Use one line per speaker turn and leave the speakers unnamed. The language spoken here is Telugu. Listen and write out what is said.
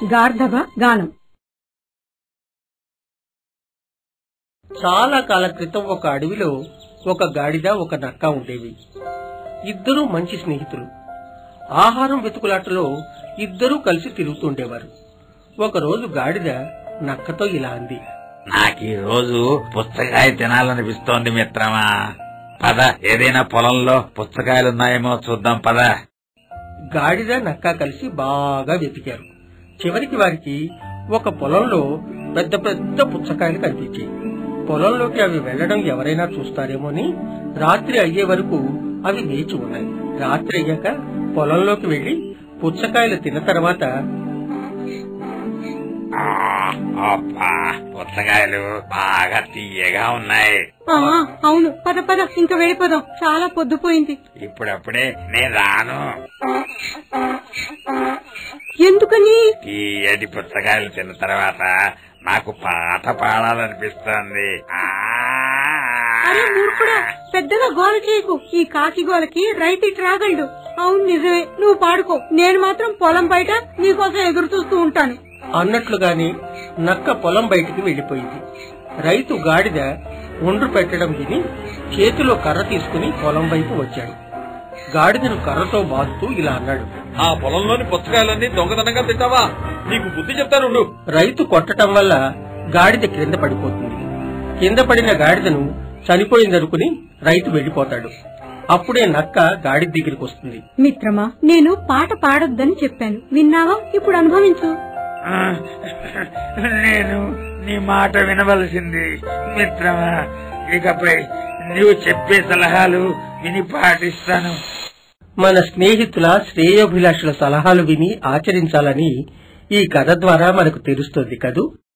గార్ధబ గానం
చాలా కాలం క్రితం ఒక అడవిలో ఒక గాడిద ఒక నక్క ఉండేవి ఇద్దరూ మంచి స్నేహితులు ఆహారం వెతుకులాటలో ఇద్దరూ కలిసి తిరుగుతుండేవారు ఒకరోజు గాడిద నక్కతో ఇలా అంది
నాకు ఈ రోజు పుచ్చకాయ తినాలనిపిస్తోంది మిత్రమా పద ఏదైనా పొలంలో పుచ్చకాయలున్నాయేమో చూద్దాం పద
గాడిద నక్క కలిసి బాగా వెతికారు చివరికి వారికి ఒక పొలంలో పెద్ద పెద్ద పుచ్చకాయలు కనిపించాయి పొలంలోకి అవి వెళ్లడం ఎవరైనా చూస్తారేమోని రాత్రి అయ్యే వరకు అవి వేచి ఉన్నాయి రాత్రి అయ్యాక పొలంలోకి వెళ్లి పుచ్చకాయలు తిన్న తర్వాత
ఆ, అబ్బా పుచ్చకాయలు బాగా తీయగా ఉన్నాయి
ఆ, అవును పద పద ఇంకా వెళ్ళిపోదాం చాలా పొద్దుపోయింది
ఇప్పుడప్పుడే నేను రాను
ఎందుకని
తీయటి పుచ్చకాయలు తిన్న తర్వాత నాకు పాట పాడాలనిపిస్తోంది ఆ.
అరే మూర్ఖుడా పెద్దగా గోల చేయకు ఈ కాకి గోలకి రైతు ఇటు రాగలడు అవును నిజమే నువ్వు పాడుకో నేను మాత్రం పొలం బయట నీకోసం ఎదురు చూస్తూ ఉంటాను
అన్నట్లుగానే నక్క పొలం బయటికి వెళ్లిపోయింది రైతు గాడిద ఒండ్రు పెట్టడం విని చేతిలో కర్ర తీసుకుని పొలం వైపు వచ్చాడు గాడిదను కర్రతో బాదుతూ ఇలా అన్నాడు
ఆ పొలంలోని పుచ్చకాయలన్నీ దొంగతనంగా తింటావా నీకు బుద్ధి చెప్తానుండు
రైతు కొట్టడం వల్ల గాడిద క్రింద పడిపోతుంది కింద పడిన గాడిదను చనిపోయిందనుకుని రైతు వెళ్లిపోతాడు అప్పుడే నక్క గాడిద దగ్గరికి వస్తుంది
మిత్రమా నేను పాట పాడొద్దని చెప్పాను విన్నావా ఇప్పుడు అనుభవించు
ఆ, నేను నీ మాట వినవలసింది మిత్రమా ఇకపై నీవు చెప్పే సలహాలు విని పాటిస్తాను
మన స్నేహితుల శ్రేయోభిలాషుల సలహాలు విని ఆచరించాలని ఈ కథ ద్వారా మనకు తెలుస్తుంది కదూ